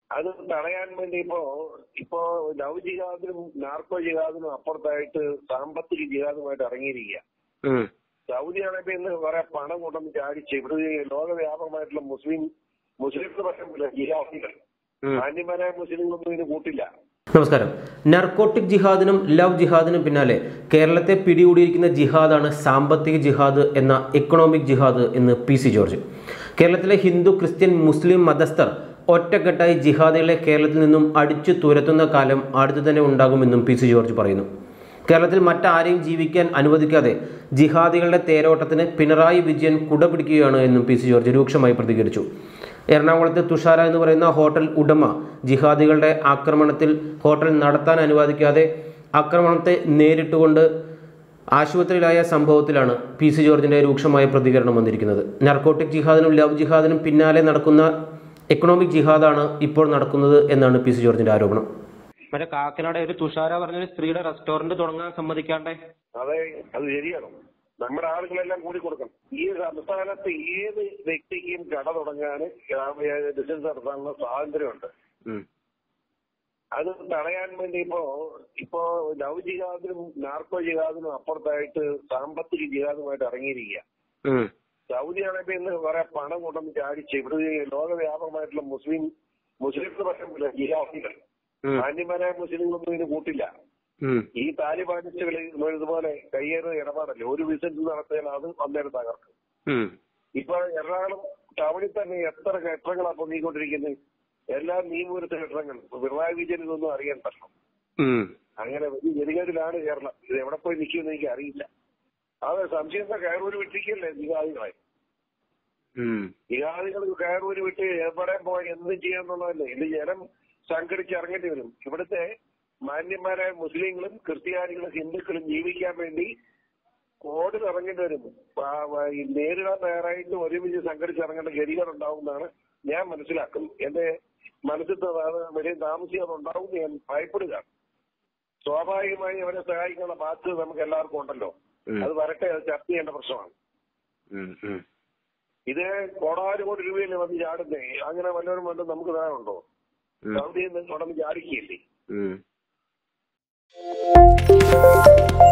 അത് തടയാൻ വേണ്ടി ഇപ്പോ ഇപ്പോ ലവ് ജിഹാദിനും നാർക്കോ ജിഹാദിനും അപ്പുറത്തായിട്ട് സാമ്പത്തിക ജിഹാദുമായിട്ട് ഇറങ്ങിയിരിക്കുക ഉം. സൗദി അറേബ്യ ഇന്ന് കുറെ പണം കൊണ്ടുവന്ന് ചാടിച്ച് ഇവിടെ ഈ ലോകവ്യാപകമായിട്ടുള്ള മുസ്ലിം മുസ്ലിംസ് പക്ഷമില്ല ജിഹാദികൾ ഉം. മാന്യന്മാരായ മുസ്ലിങ്ങളൊന്നും ഇതിന് കൂട്ടില്ല നമസ്കാരം നർക്കോട്ടിക് ജിഹാദിനും ലവ് ജിഹാദിനും പിന്നാലെ കേരളത്തെ പിടികൂടിയിരിക്കുന്ന ജിഹാദാണ് സാമ്പത്തിക ജിഹാദ് എന്ന എക്കണോമിക് ജിഹാദ് എന്ന് പി സി ജോർജ് കേരളത്തിലെ ഹിന്ദു ക്രിസ്ത്യൻ മുസ്ലിം മതസ്ഥർ ഒറ്റക്കെട്ടായി ജിഹാദികളെ കേരളത്തിൽ നിന്നും അടിച്ചു തുരത്തുന്ന കാലം അടുത്തു തന്നെ ഉണ്ടാകുമെന്നും പി സി ജോർജ് പറയുന്നു കേരളത്തിൽ മറ്റാരെയും ജീവിക്കാൻ അനുവദിക്കാതെ ജിഹാദികളുടെ തേരോട്ടത്തിന് പിണറായി വിജയൻ കുടപിടിക്കുകയാണ് എന്നും പി സി ജോർജ് രൂക്ഷമായി പ്രതികരിച്ചു എറണാകുളത്തെ തുഷാര എന്ന് പറയുന്ന ഹോട്ടൽ ഉടമ ജിഹാദികളുടെ ആക്രമണത്തിൽ ഹോട്ടൽ നടത്താൻ അനുവദിക്കാതെ ആക്രമണത്തെ നേരിട്ടുകൊണ്ട് ആശുപത്രിയിലായ സംഭവത്തിലാണ് പി സി ജോർജിന്റെ രൂക്ഷമായ പ്രതികരണം വന്നിരിക്കുന്നത് നർക്കോട്ടിക് ജിഹാദിനും ലവ് ജിഹാദിനും പിന്നാലെ നടക്കുന്ന എക്കണോമിക് ജിഹാദാണ് ഇപ്പോൾ നടക്കുന്നത് എന്നാണ് പി സി ജോർജിന്റെ ആരോപണം മറ്റേ കാക്കനാട് ഒരു തുഷാര പറഞ്ഞൊരു സ്ത്രീയുടെ റെസ്റ്റോറന്റ് തുടങ്ങാൻ സമ്മതിക്കാണ്ടേ അതെ അത് ശരിയാണ് നമ്മുടെ ആളുകളെല്ലാം കൂടി കൊടുക്കണം ഈ സംസ്ഥാനത്ത് ഏത് വ്യക്തിക്കും കട തുടങ്ങാൻ ബിസിനസ് നടത്താനുള്ള സ്വാതന്ത്ര്യമുണ്ട് അത് തടയാൻ വേണ്ടി ഇപ്പോ ഇപ്പോ ലവ് ജിഹാദിനും നാർക്കോ ജിഹാദിനും അപ്പുറത്തായിട്ട് സാമ്പത്തിക ജിഹാദുമായിട്ട് ഇറങ്ങിയിരിക്കുക സൗദി അറേബ്യ ഇന്ന് കുറെ പണം കൊണ്ടുവന്ന് ചാടിച്ച് ഇവിടെ ഈ ലോകവ്യാപകമായിട്ടുള്ള മുസ്ലിം മുസ്ലിംസ് പക്ഷമില്ല ജിഹാദികൾ മാന്യന്മാരായ മുസ്ലിങ്ങളൊന്നും ഇതിന് കൂട്ടില്ല ഈ താലിബാനിസ്റ്റുകൾ ഇതുപോലെ കയ്യേറുന്ന ഇടപാടല്ലേ ഒരു ബിസിനസ് നടത്തിയാൽ അത് അന്നേരം തകർക്കും ഇപ്പൊ എറണാകുളം ടൗണിൽ തന്നെ എത്ര കെട്ടിടങ്ങളാണ് പൊങ്ങിക്കൊണ്ടിരിക്കുന്നത് എല്ലാം നീമൂരത്തെ കെട്ടിടങ്ങൾ പിണറായി വിജയൻ ഇതൊന്നും അറിയാൻ പറ്റണം അങ്ങനെ വലിയ ഗതികേടിലാണ് കേരളം ഇത് എവിടെ പോയി നിൽക്കുമെന്ന് എനിക്ക് അറിയില്ല അത് സംശയം കയറൂര് വിട്ടിരിക്കല്ലേ ജിഹാദികളെ ജിഹാദികൾ കയറൂര് വിട്ട് എവിടെ പോയി എന്ത് ചെയ്യാന്നുള്ളതല്ലേ ഇത് ജനം സംഘടിച്ച് ഇറങ്ങേണ്ടി വരും ഇവിടുത്തെ മാന്യന്മാരായ മുസ്ലിങ്ങളും ക്രിസ്ത്യാനികളും ഹിന്ദുക്കളും ജീവിക്കാൻ വേണ്ടി കോടി ഇറങ്ങേണ്ടി വരും ആ, വ- ഈ നേരിടാൻ തയ്യാറായിട്ട് ഒരുമിച്ച് സംഘടിച്ച് ഇറങ്ങേണ്ട ഗതികൾ ഉണ്ടാവുമെന്നാണ് ഞാൻ മനസ്സിലാക്കുന്നത് എന്റെ മനസ്സിൽ ത- അത് വലിയ താമസിയാതെ ഉണ്ടാവും ഞാൻ ഭയപ്പെടുകയാണ് സ്വാഭാവികമായി അവരെ സഹായിക്കാനുള്ള ബാധ്യത നമുക്ക് എല്ലാവർക്കും ഉണ്ടല്ലോ അത് വരട്ടെ അത് ചർച്ച ചെയ്യേണ്ട പ്രശ്നമാണ് ഇത് കോടാനുകോടി രൂപയല്ലേ വന്ന് ചാടുന്നേ അങ്ങനെ വല്ലവരും വേണ്ട നമുക്ക് ധാരണുണ്ടോ സൗദിയിൽ നിന്ന് ഉടനെ ചാടിക്കുകയല്ലേ